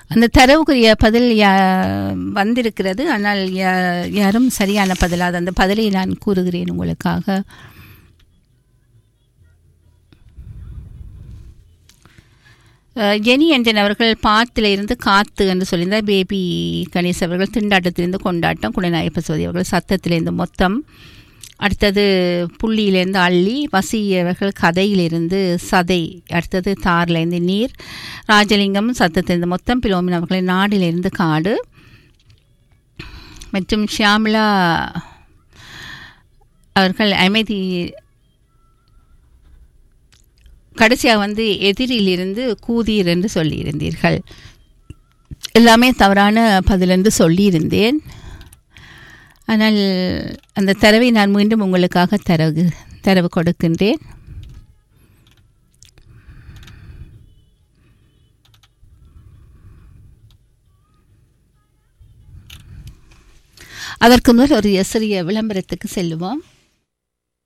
அந்த தரவுக்குரிய பதில் யா வந்திருக்கிறது ஆனால் யா- யாரும் சரியான பதிலாக அந்த பதிலை நான் கூறுகிறேன் உங்களுக்காக அஹ், ஜெனி என்றன் அவர்கள் பாத்தில் இருந்து காத்து என்று சொல்லியிருந்தார் பேபி கணேஷ் அவர்கள் திண்டாட்டத்திலிருந்து கொண்டாட்டம் குணநாயக பசுவதி அவர்கள் சத்தத்திலிருந்து மொத்தம் அடுத்தது புள்ளியிலேருந்து அள்ளி வசி அவர்கள் கதையிலிருந்து சதை அடுத்தது தார்லேருந்து நீர் ராஜலிங்கம் சத்தத்திலிருந்து மொத்தம் பிலோமின் அவர்களின் நாடிலிருந்து காடு மற்றும் ஷியாமிளா அவர்கள் அமைதி கடைசியாக வந்து எதிரிலிருந்து கூதீர் என்று சொல்லியிருந்தீர்கள் எல்லாமே தவறான பதில் என்று சொல்லியிருந்தேன் ஆனால் அந்த தரவை நான் மீண்டும் உங்களுக்காக தரவு தரவு கொடுக்கின்றேன் அதற்கு முதல் ஒரு சிறிய விளம்பரத்துக்கு செல்லுவோம்